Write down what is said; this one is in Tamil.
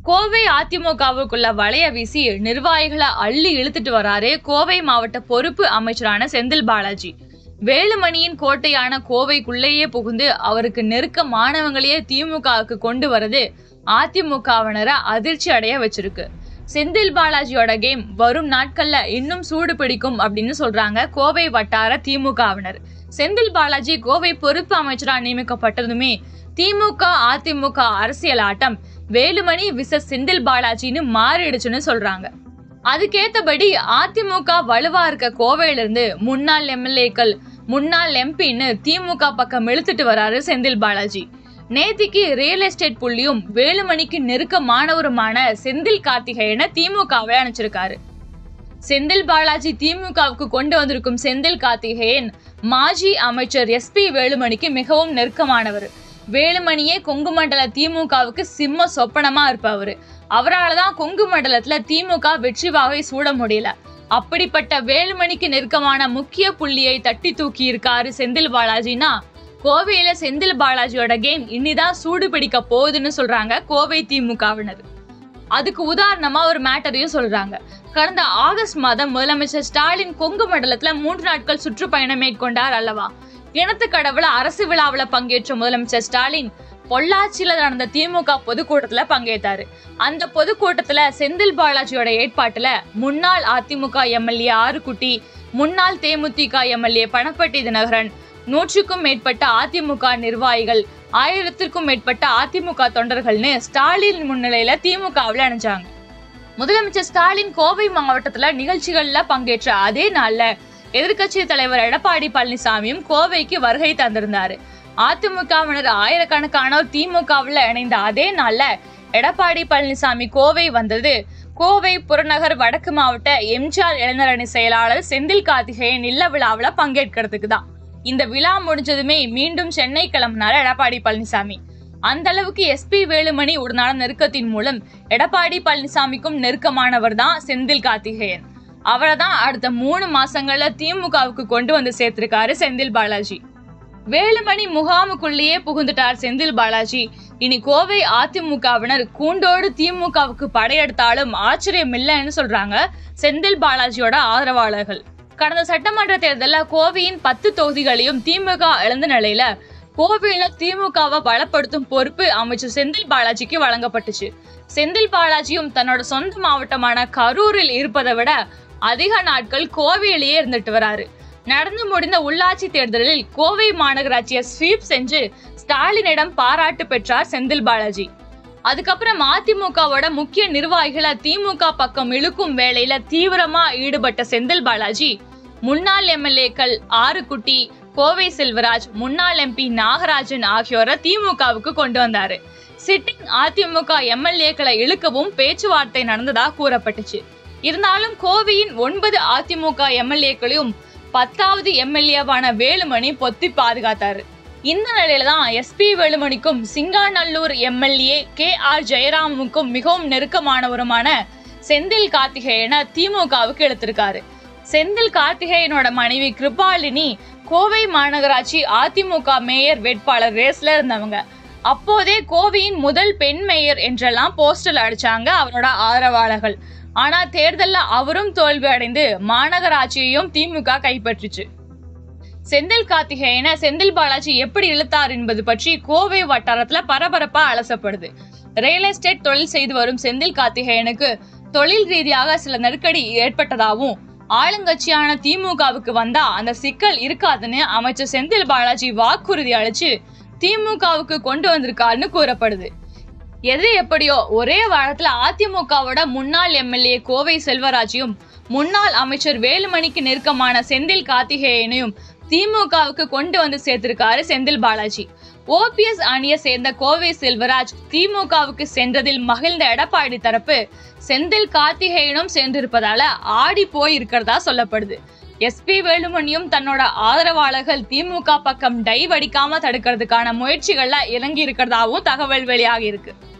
கோவை அதிமுகவுக்குள்ள வளைய வீசி நிர்வாகிகளை அள்ளி இழுத்துட்டு வராரு கோவை மாவட்ட பொறுப்பு அமைச்சரான செந்தில் பாலாஜி வேலுமணியின் கோட்டையான கோவைக்குள்ளேயே புகுந்து அவருக்கு நெருக்கமானவங்களையே திமுகவுக்கு கொண்டு வரது அதிமுகவினரை அதிர்ச்சி அடைய வச்சிருக்கு செந்தில் பாலாஜியோட கேம் வரும் நாட்கள்ல இன்னும் சூடு பிடிக்கும் அப்படின்னு சொல்றாங்க கோவை வட்டார திமுகவினர் செந்தில் பாலாஜி கோவை பொறுப்பு அமைச்சரா நியமிக்கப்பட்டதுமே திமுக அதிமுக அரசியல் ஆட்டம் வேலுமணி விச செந்தில் பாலாஜின்னு மாறிடுச்சுன்னு சொல்றாங்க அதுக்கேத்தபடி அதிமுக வலுவா இருக்க கோவையில இருந்து முன்னாள் எம்எல்ஏக்கள் முன்னாள் எம்பின்னு திமுக பக்கம் இழுத்துட்டு வராரு செந்தில் பாலாஜி நேத்திக்கு ரியல் எஸ்டேட் புள்ளியும் வேலுமணிக்கு நெருக்கமானவருமான செந்தில் கார்த்திகேயனை திமுகவை அனுப்பிச்சிருக்காரு செந்தில் பாலாஜி திமுகவுக்கு கொண்டு வந்திருக்கும் செந்தில் கார்த்திகேயன் மாஜி அமைச்சர் எஸ்பி வேலுமணிக்கு மிகவும் நெருக்கமானவர் வேலுமணியே கொங்கு மண்டல திமுகவுக்கு சிம்ம சொப்பனமா இருப்பவர் அவரால் தான் கொங்கு மண்டலத்துல திமுக வெற்றி வாகை சூட முடியல அப்படிப்பட்ட வேலுமணிக்கு நெருக்கமான முக்கிய புள்ளியை தட்டி தூக்கி இருக்காரு செந்தில் பாலாஜினா கோவையில செந்தில் பாலாஜியோட கேம் இனிதான் சூடு பிடிக்க போகுதுன்னு சொல்றாங்க கோவை திமுகவினர் அதுக்கு உதாரணமா ஒரு மேட்டரையும் சொல்றாங்க கடந்த ஆகஸ்ட் மாதம் முதலமைச்சர் ஸ்டாலின் கொங்கு மண்டலத்துல மூன்று நாட்கள் சுற்றுப்பயணம் மேற்கொண்டார் அல்லவா கிணத்து கடவுள அரசு விழாவுல பங்கேற்ற முதலமைச்சர் ஸ்டாலின் பொள்ளாச்சியில நடந்த திமுக பொதுக்கூட்டத்துல பங்கேற்றாரு அந்த பொதுக்கூட்டத்துல செந்தில் பாலாஜியோட ஏற்பாட்டுல முன்னாள் அதிமுக எம்எல்ஏ ஆறுகுட்டி முன்னாள் தேமுதிக எம்எல்ஏ பணப்பட்டி தினகரன் நூற்றுக்கும் மேற்பட்ட அதிமுக நிர்வாகிகள் ஆயிரத்திற்கும் மேற்பட்ட அதிமுக தொண்டர்கள்னு ஸ்டாலின் முன்னிலையில திமுகவில் இணைஞ்சாங்க முதலமைச்சர் ஸ்டாலின் கோவை மாவட்டத்துல நிகழ்ச்சிகள்ல பங்கேற்ற அதே நாள்ல எதிர்க்கட்சி தலைவர் எடப்பாடி பழனிசாமியும் கோவைக்கு வருகை தந்திருந்தாரு அதிமுகவினர் ஆயிரக்கணக்கானோர் திமுகவில் இணைந்த அதே நாள்ல எடப்பாடி பழனிசாமி கோவை வந்தது கோவை புறநகர் வடக்கு மாவட்ட எம்ஜிஆர் இளைஞர் அணி செயலாளர் செந்தில் கார்த்திகேயன் இல்ல விழாவில் பங்கேற்கிறதுக்கு தான் இந்த விழா முடிஞ்சதுமே மீண்டும் சென்னை கிளம்பினார் எடப்பாடி பழனிசாமி அந்த அளவுக்கு எஸ்பி வேலுமணி உடனான நெருக்கத்தின் மூலம் எடப்பாடி பழனிசாமிக்கும் நெருக்கமானவர் தான் செந்தில் கார்த்திகேயன் அவரை தான் அடுத்த மூணு மாசங்கள்ல திமுகவுக்கு கொண்டு வந்து சேர்த்திருக்காரு செந்தில் பாலாஜி வேலுமணி முகாமுக்குள்ளேயே புகுந்துட்டார் செந்தில் பாலாஜி இனி கோவை அதிமுகவினர் கூண்டோடு திமுகவுக்கு படையெடுத்தாலும் ஆச்சரியம் இல்லைன்னு சொல்றாங்க செந்தில் பாலாஜியோட ஆதரவாளர்கள் கடந்த சட்டமன்ற தேர்தலில் கோவையின் பத்து தொகுதிகளையும் திமுக இழந்த நிலையில கோவையில திமுகவை பலப்படுத்தும் பொறுப்பு அமைச்சர் செந்தில் பாலாஜிக்கு வழங்கப்பட்டுச்சு செந்தில் பாலாஜியும் தன்னோட சொந்த மாவட்டமான கரூரில் இருப்பதை விட அதிக நாட்கள் கோவையிலேயே இருந்துட்டு வராரு நடந்து முடிந்த உள்ளாட்சி தேர்தலில் கோவை மாநகராட்சியை ஸ்வீப் செஞ்சு ஸ்டாலினிடம் பாராட்டு பெற்றார் செந்தில் பாலாஜி அதுக்கப்புறம் அதிமுகவோட முக்கிய நிர்வாகிகளை திமுக பக்கம் இழுக்கும் வேலையில தீவிரமா ஈடுபட்ட செந்தில் பாலாஜி முன்னாள் எம்எல்ஏக்கள் ஆறுகுட்டி கோவை செல்வராஜ் முன்னாள் எம்பி நாகராஜன் ஆகியோரை திமுகவுக்கு கொண்டு வந்தாரு சிட்டிங் அதிமுக எம்எல்ஏக்களை இழுக்கவும் பேச்சுவார்த்தை நடந்ததா கூறப்பட்டுச்சு இருந்தாலும் கோவையின் ஒன்பது அதிமுக எம்எல்ஏக்களையும் பத்தாவது எம்எல்ஏவான வேலுமணி பொத்தி பாதுகாத்தாரு இந்த நிலையில தான் எஸ்பி வேலுமணிக்கும் சிங்காநல்லூர் எம்எல்ஏ கே ஆர் ஜெயராமுக்கும் மிகவும் நெருக்கமானவருமான செந்தில் கார்த்திகேயனை திமுகவுக்கு எடுத்திருக்காரு செந்தில் கார்த்திகேயனோட மனைவி கிருபாலினி கோவை மாநகராட்சி அதிமுக மேயர் வேட்பாளர் ரேஸ்ல இருந்தவங்க அப்போதே கோவையின் முதல் பெண் மேயர் என்றெல்லாம் போஸ்டர் அடிச்சாங்க அவரோட ஆதரவாளர்கள் ஆனா தேர்தல்ல அவரும் தோல்வி அடைந்து மாநகராட்சியையும் திமுக கைப்பற்றுச்சு செந்தில் கார்த்திகேயனை செந்தில் பாலாஜி எப்படி இழுத்தார் என்பது பற்றி கோவை வட்டாரத்துல பரபரப்பா அலசப்படுது ரியல் எஸ்டேட் தொழில் செய்து வரும் செந்தில் கார்த்திகேயனுக்கு தொழில் ரீதியாக சில நெருக்கடி ஏற்பட்டதாகவும் ஆளுங்கட்சியான திமுகவுக்கு வந்தா அந்த சிக்கல் இருக்காதுன்னு அமைச்சர் செந்தில் பாலாஜி வாக்குறுதி அளிச்சு திமுகவுக்கு கொண்டு வந்திருக்காருன்னு கூறப்படுது எது எப்படியோ ஒரே வாரத்துல அதிமுகவோட முன்னாள் எம்எல்ஏ கோவை செல்வராஜையும் முன்னாள் அமைச்சர் வேலுமணிக்கு நெருக்கமான செந்தில் கார்த்திகேயனையும் திமுகவுக்கு கொண்டு வந்து சேர்த்திருக்காரு செந்தில் பாலாஜி ஓபிஎஸ் அணியை சேர்ந்த கோவை செல்வராஜ் திமுகவுக்கு சென்றதில் மகிழ்ந்த எடப்பாடி தரப்பு செந்தில் கார்த்திகேயனும் சென்றிருப்பதால ஆடி போய் இருக்கிறதா சொல்லப்படுது எஸ்பி வேலுமணியும் தன்னோட ஆதரவாளர்கள் திமுக பக்கம் டைவ் அடிக்காம தடுக்கிறதுக்கான முயற்சிகள்ல இறங்கி இருக்கிறதாவும் தகவல் வெளியாகி இருக்கு